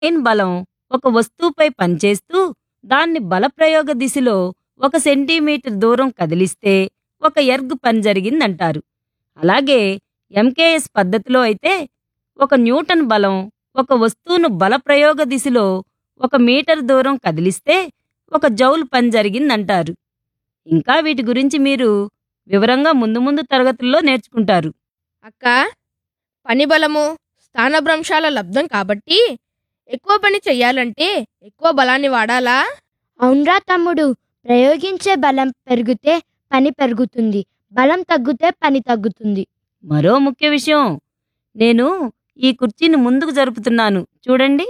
in బలం ఒక వస్తువుపై పనిచేస్తూ దాన్ని బలప్రయోగ దిశలో ఒక సెంటీమీటర్ దూరం కదిలిస్తే ఒక ఎర్గ్ పని జరిగిందంటారు అలాగే ఎంకేఎస్ పద్ధతిలో అయితే ఒక న్యూటన్ బలం ఒక వస్తువును బలప్రయోగ దిశలో ఒక మీటర్ దూరం కదిలిస్తే ఒక జౌల్ పని జరిగిందంటారు ఇంకా వీటి గురించి మీరు వివరంగా ముందు ముందు తరగతుల్లో నేర్చుకుంటారు అక్క పని బలము స్థానభ్రంశాల లబ్ధం కాబట్టి ఎక్కువ పని చెయ్యాలంటే ఎక్కువ బలాన్ని వాడాలా అవునరా తమ్ముడు ప్రయోగించే బలం పెరిగితే పని పెరుగుతుంది బలం తగ్గితే పని తగ్గుతుంది మరో ముఖ్య విషయం నేను ఈ కుర్చీని ముందుకు జరుపుతున్నాను చూడండి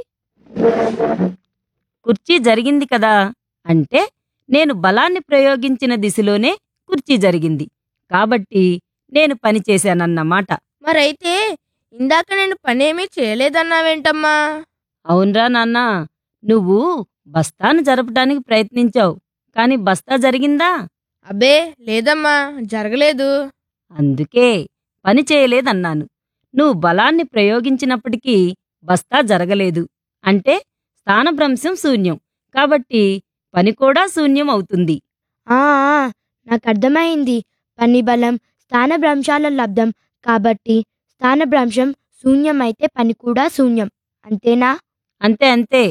కుర్చీ జరిగింది కదా అంటే నేను బలాన్ని ప్రయోగించిన దిశలోనే కుర్చీ జరిగింది కాబట్టి నేను పని చేశానన్నమాట మరైతే ఇందాక నేను పనేమీ చేయలేదన్నావేంటమ్మా అవునరా నాన్న నువ్వు బస్తాను జరపడానికి ప్రయత్నించావు కాని బస్తా జరిగిందా అబ్బే లేదమ్మా జరగలేదు అందుకే పని చేయలేదన్నాను నువ్వు బలాన్ని ప్రయోగించినప్పటికీ బస్తా జరగలేదు అంటే స్థానభ్రంశం శూన్యం కాబట్టి పని కూడా శూన్యం అవుతుంది ఆ ఆ, నాకు అర్థమైంది పని బలం స్థానభ్రంశాల లబ్ధం కాబట్టి స్థానభ్రంశం శూన్యమైతే పని కూడా శూన్యం అంతేనా అంతే అంతే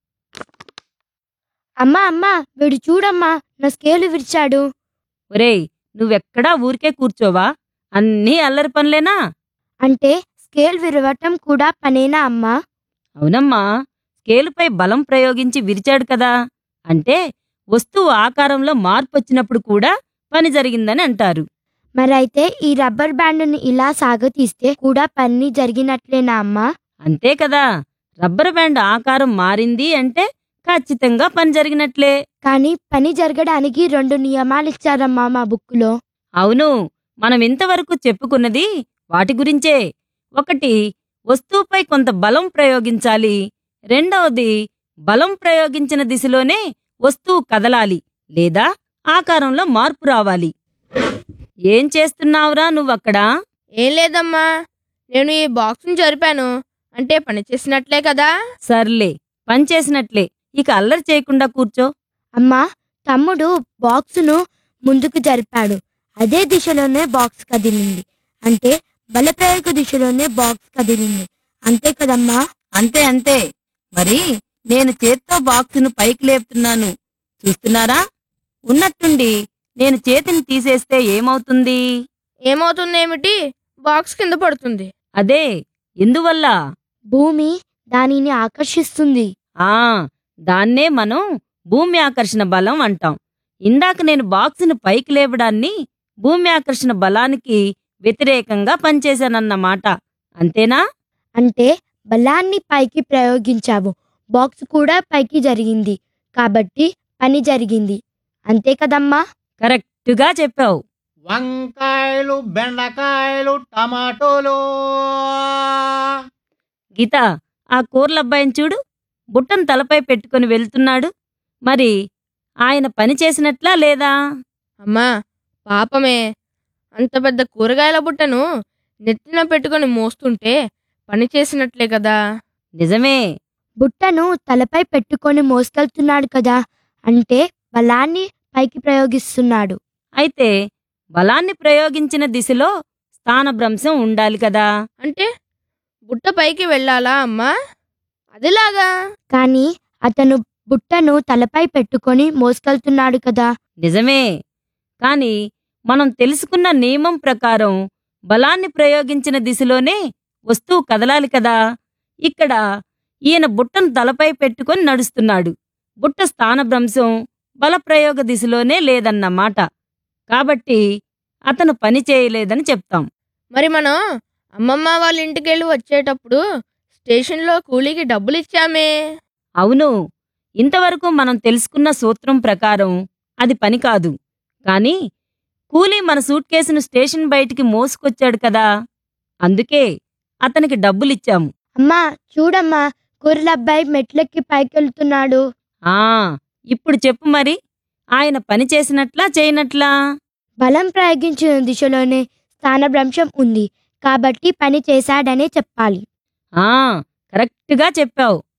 అమ్మా అమ్మా వీడు చూడమ్మా నా స్కేలు విరిచాడు ఒరేయ్ నువ్వెక్కడా ఊరికే కూర్చోవా అన్నీ అల్లరి పనులేనా అంటే స్కేల్ విరవటం కూడా పనేనా అమ్మా అవునమ్మా స్కేలుపై బలం ప్రయోగించి విరిచాడు కదా అంటే వస్తువు ఆకారంలో మార్పు వచ్చినప్పుడు కూడా పని జరిగిందని అంటారు మరైతే ఈ రబ్బర్ బ్యాండ్ని ఇలా సాగతీస్తే కూడా పని జరిగినట్లేనా అమ్మా అంతే కదా రబ్బర్ బ్యాండ్ ఆకారం మారింది అంటే ఖచ్చితంగా పని జరిగినట్లే కానీ పని జరగడానికి రెండు నియమాలు ఇచ్చారమ్మా మా బుక్కులో అవును మనం ఇంతవరకు చెప్పుకున్నది వాటి గురించే ఒకటి వస్తువుపై కొంత బలం ప్రయోగించాలి రెండవది బలం ప్రయోగించిన దిశలోనే వస్తువు కదలాలి లేదా ఆకారంలో మార్పు రావాలి ఏం చేస్తున్నావురా నువ్వక్కడా ఏం లేదమ్మా నేను ఈ బాక్స్ని జరిపాను అంటే పని చేసినట్లే కదా సర్లే పని చేసినట్లే ఇక అల్లరి చేయకుండా కూర్చో అమ్మా తమ్ముడు బాక్సును ముందుకు జరిపాడు అదే దిశలోనే బాక్స్ కదిలింది అంటే బలప్రయోగ దిశలోనే బాక్స్ కదిలింది అంతే కదమ్మా అంతే అంతే మరి నేను చేత్తో బాక్సును పైకి లేపుతున్నాను చూస్తున్నారా ఉన్నట్టుండి నేను చేతిని తీసేస్తే ఏమవుతుంది ఏమవుతుందేమిటి బాక్స్ కింద పడుతుంది అదే ఎందువల్ల భూమి దానిని ఆకర్షిస్తుంది ఆ దాన్నే మనం భూమి ఆకర్షణ బలం అంటాం ఇందాక నేను బాక్సును పైకి లేపడాన్ని భూమి ఆకర్షణ బలానికి వ్యతిరేకంగా పనిచేశానన్నమాట అంతేనా అంటే బలాన్ని పైకి ప్రయోగించావు బాక్స్ కూడా పైకి జరిగింది కాబట్టి పని జరిగింది అంతే కదమ్మా కరెక్టుగా చెప్పావు వంకాయలు బెండకాయలు టమాటోలు గీత ఆ కూరలబ్బాయిని చూడు బుట్టను తలపై పెట్టుకుని వెళ్తున్నాడు మరి ఆయన పని చేసినట్లా లేదా అమ్మా పాపమే అంత పెద్ద కూరగాయల బుట్టను నెత్తిన పెట్టుకొని మోస్తుంటే పని చేసినట్లే కదా నిజమే బుట్టను తలపై పెట్టుకొని మోసుకెళ్తున్నాడు కదా అంటే బలాన్ని పైకి ప్రయోగిస్తున్నాడు అయితే బలాన్ని ప్రయోగించిన దిశలో స్థానభ్రంశం ఉండాలి కదా అంటే బుట్ట పైకి వెళ్ళాలా అమ్మా అదిలాగా కానీ అతను బుట్టను తలపై పెట్టుకొని మోసుకెళ్తున్నాడు కదా నిజమే కాని మనం తెలుసుకున్న నియమం ప్రకారం బలాన్ని ప్రయోగించిన దిశలోనే వస్తువు కదలాలి కదా ఇక్కడ ఈయన బుట్టను తలపై పెట్టుకొని నడుస్తున్నాడు బుట్ట స్థానభ్రంశం బలప్రయోగ దిశలోనే లేదన్నమాట కాబట్టి అతను పని చేయలేదని చెప్తాం మరి మనం అమ్మమ్మ వాళ్ళ ఇంటికి వెళ్ళి వచ్చేటప్పుడు స్టేషన్లో కూలీకి డబ్బులు ఇచ్చామే అవును ఇంతవరకు మనం తెలుసుకున్న సూత్రం ప్రకారం అది పని కాదు కానీ కూలీ మన సూట్ కేసును స్టేషన్ బయటికి మోసుకొచ్చాడు కదా అందుకే అతనికి డబ్బులిచ్చాము అమ్మా చూడమ్మా కూరలబ్బాయి మెట్లెక్కి పైకెళ్తున్నాడు ఆ ఇప్పుడు చెప్పు మరి ఆయన పని చేసినట్లా చేయనట్లా బలం ప్రయోగించిన దిశలోనే స్థానభ్రంశం ఉంది కాబట్టి పని చేశాడనే చెప్పాలి ఆ కరెక్ట్గా చెప్పావు